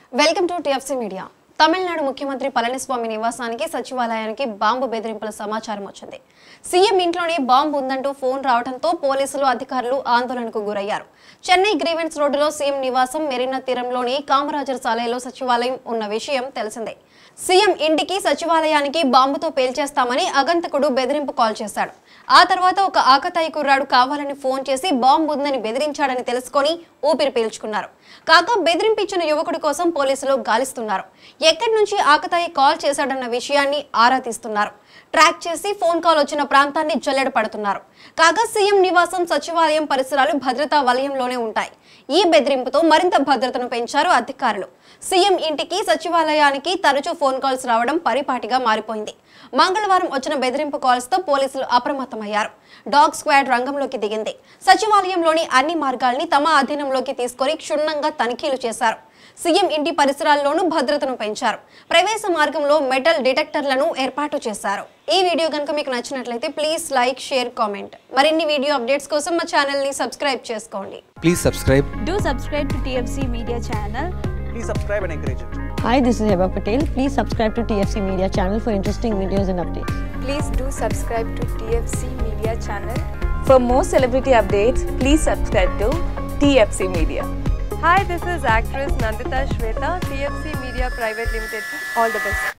Welcome to TFC media Tamil Nadu ముఖ్యమంత్రి పళనిస్వామి నివాసానికి సచివాలయానికి బాంబు బెదిరింపుల సమాచారం వచ్చింది సీఎం ఇంట్లోనే బాంబు ఉందంటూ ఫోన్ రావడంతో పోలీసులు అధికారులు ఆందోళనకు గురయ్యారు చెన్నై గ్రీవెన్స్ రోడ్డులో సీఎం నివాసం మెరీనా తీరంలోని కామరాజర్ సాలయలో సచివాలయం ఉన్న విషయం తెలిసిందే సీఎం ఇంటికి సచివాలయానికి బాంబుతో పేల్చేస్తామని అగంతకుడు బెదిరింపు కాల్ చేశాడు ఆ తర్వాత ఒక ఆకతాయి కుర్రాడు కావాలని ఫోన్ చేసి బాంబు ఉందని బెదిరించాడని తెలుసుకొని ఊపిరి పీల్చుకున్నారు కాగా బెదిరింపించిన యువకుడి కోసం పోలీసులు గాలిస్తున్నారు ఎక్కడి నుంచి ఆకతాయి కాల్ చేశాడన్న విషయాన్ని ఆరా తీస్తున్నారు ట్రాక్ చేసి ఫోన్ కాల్ వచ్చిన ప్రాంతాన్ని జల్లెడ పడుతున్నారు కాగా సీఎం నివాసం సచివాలయం పరిసరాలు భద్రతా వలయంలోనే ఉంటాయి ఈ బెదిరింపుతో మరింత భద్రతను పెంచారు అధికారులు సీఎం ఇంటికి సచివాలయానికి తరచూ ఫోన్ కాల్స్ రావడం పరిపాటిగా మారిపోయింది మంగళవారం వచ్చిన బెదిరింపు కాల్స్ తో పోలీసులు అప్రమత్తమయ్యారు డాగ్ స్క్వాడ్ రంగంలోకి దిగింది సచివాలయంలోని అన్ని మార్గాల్ని తమ అధీనంలోకి తీసుకొని క్షుణ్ణంగా తనిఖీలు చేశారు సీఎం ఇంటి పరిసరాల్లోనూ భద్రతను పెంచారు ప్రవేశ మార్గంలో మెటల్ డిటెక్టర్లను ఏర్పాటు చేశారు ఈ వీడియో కనుక మీకు నచ్చినట్లయితే ప్లీజ్ లైక్ షేర్ కామెంట్ మరిన్ని వీడియో అప్డేట్స్ కోసం మా ఛానల్ ని సబ్స్క్రైబ్ చేసుకోండి Please subscribe. Do subscribe to TFC Media channel. please subscribe and encourage it. Hi, this is Heba Patel. Please subscribe to TFC Media channel for interesting videos and updates. Please do subscribe to TFC Media channel. For more celebrity updates, please subscribe to TFC Media. Hi, this is actress Nandita Shweta, TFC Media Private Limited. All the best.